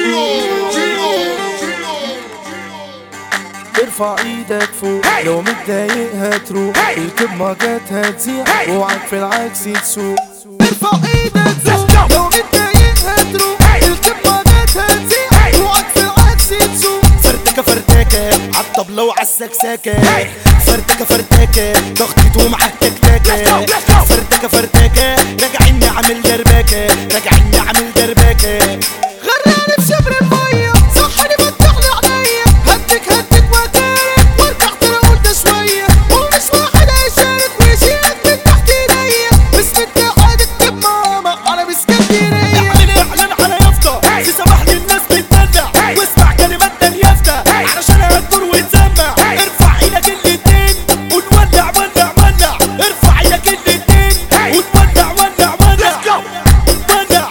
ارفع ايدك فوق لو متضايق هتروح الكب ما جت هتزيع اوعك في العكس تسوق ارفع ايدك فوق لو متضايق هتروح الكب ما جت هتزيع اوعك في العكس تسوق فرتكة فرتكة عالطبلة وعالسكسكة فرتكة فرتكة ضغطته مع التكتكة فرتكة فرتكة راجعين نعمل دربكة راجعين نعمل دربكة غرقاني في شبر المية صحني فتحلي عليا هدك هدك واتارك وارجع ترى قلت شوية ومش واحد هيشارك ويشيلك من تحت ايديا باسم اتحاد الكب ماما انا باسكندرية اعمل اعلان على يافطة في صباح للناس بتدلع واسمع كلمات اليافطة علشان هتدور وتسمع ارفع ايدك الاتنين ونولع ولع ولع ارفع ايدك الاتنين ونولع ولع ولع ولع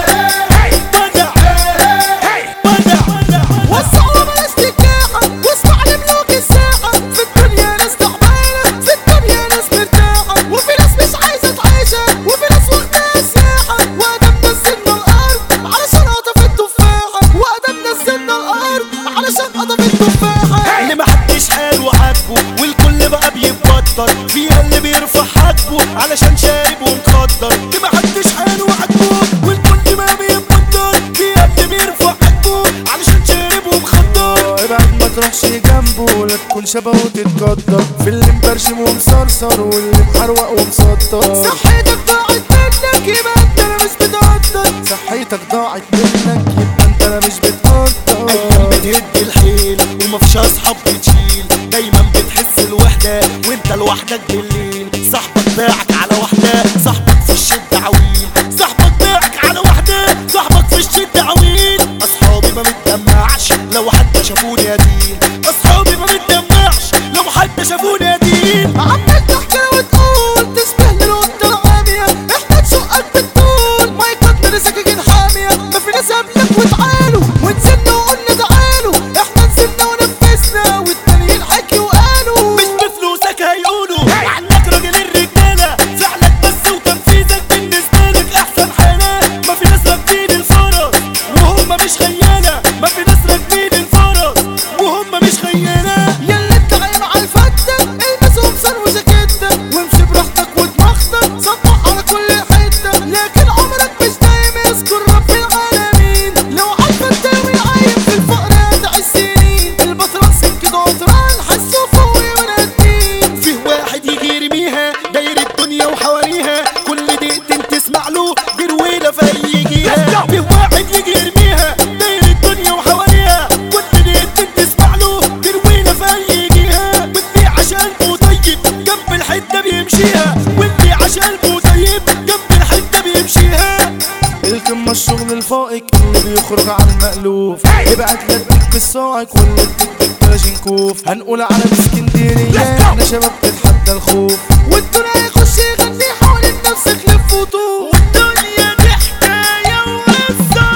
ولع ولع وسعوا بلاش تكاحة واسمع لملوك الساحة في الدنيا ناس تعبانة في الدنيا ناس مرتاحة وفي ناس مش عايزة تعيشها وفي ناس واخداها سياحة وأدم نزلنا الأرض علشان قطف التفاحة وأدم نزلنا الأرض علشان قطف التفاحة اللي محدش قال وعاتبه والكل بقى بيتبطر فيها اللي بيرفع حاجبه علشان شارب ومخدر اللي محدش قال وعاتبه والكل ما بيتبطر فيها اللي بيرفع حاجبه علشان شارب ومخدر ابعد ما تروحش جنبه لا تكون شبهه وتتقدر في اللي مبرشم ومصرصر واللي محروق ومسطر صحتك ضاعت منك يبقى انت انا مش بتقدر صحتك ضاعت منك يبقى انت انا مش ايام بتقدر بتهد الحيل ومفيش اصحاب بتشيل دايما بتحس الوحده وانت لوحدك بالليل صاحبك باعك على واحده صاحبك في الشده عويل صاحبك باعك على واحده صاحبك في الشده عويل اصحابي ما متدمعش لو حتى شافوني ادين اصحابي ما متدمعش لو حتى شافوني ادين عمال تحكي وتقول تشبه للقطة العامية احنا تشقك بالطول ما يقدر سكاكين حامية ما في ناس قبلك وتعالوا ونزلنا وقلنا تعالوا احنا نزلنا ونفذنا والتانيين حكي وقالوا مش بفلوسك هيقولوا عنك راجل الرجالة فعلك بس وتنفيذك بالنسبة لك أحسن حالة ما في ناس راكبين الفرس وهم مش خيالة ما في ناس راكبين الفرس وهم مش خيالة يلا انت عين على الفتة البس قمصان وجاكيتة وامشي براحتك ودماغتك صبح على كل حتة لكن عمرك مش دايم يذكر رب العالمين لو عارفة تساوي عايم في الفقر هتعيش سنين البطران سكة عطران حسوا فوقي ونادين فيه واحد يجي يرميها داير الدنيا وحواليها كل دقيقتين تسمع له جرويلة فيجيها فيه واحد يجي يرميها داير الدنيا وحواليها كل دقيقتين تسمع له جرويلة فيجيها واللي عشان طيب جنب الحتة بيمشيها واللي عشان طيب جنب الحتة بيمشيها القمة الشغل الفائق اللي بيخرج عن المألوف ابعت لك بالصاعق واللي بتكتب كلاشينكوف هنقول على اسكندرية احنا شباب تتحدى الخوف والدنيا يخش يغني حوالين نفسك لف وطوف والدنيا دي حكاية وقصة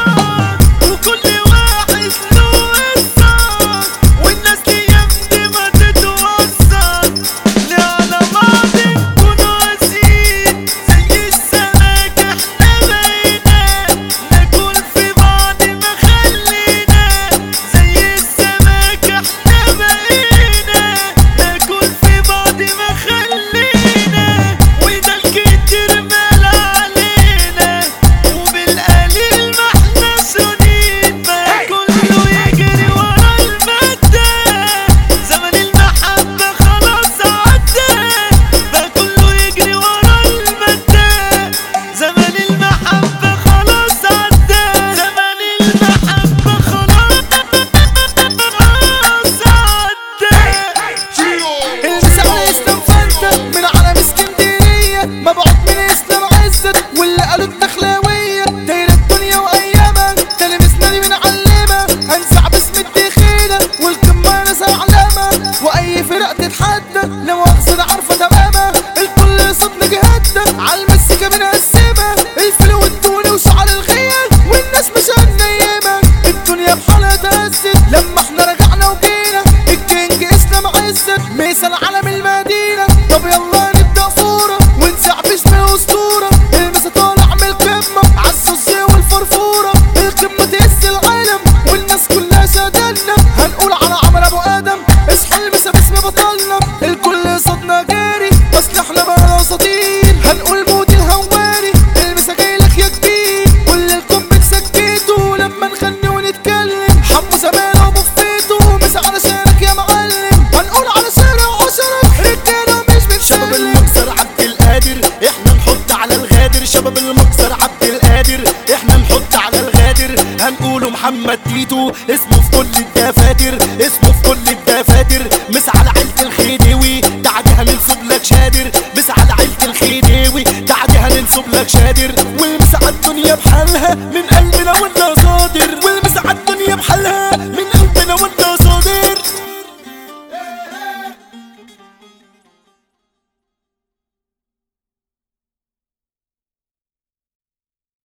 وكل واحد له قصة والناس دي يمدي ما تتوصل لا على بعض نكونوا قاسيين زي السمك احنا بقينا ناكل في بعض ما خلينا زي السمك احنا بقينا ناكل في بعض ما خلينا محمد تيتو اسمه في كل الدفاتر اسمه في كل الدفاتر مس على عيلة الخديوي تعدي هننسب لك شادر مس على عيلة الخديوي تعدي هننسب لك شادر والمس على الدنيا بحالها من قلبنا ولا صادر والمس على الدنيا بحالها من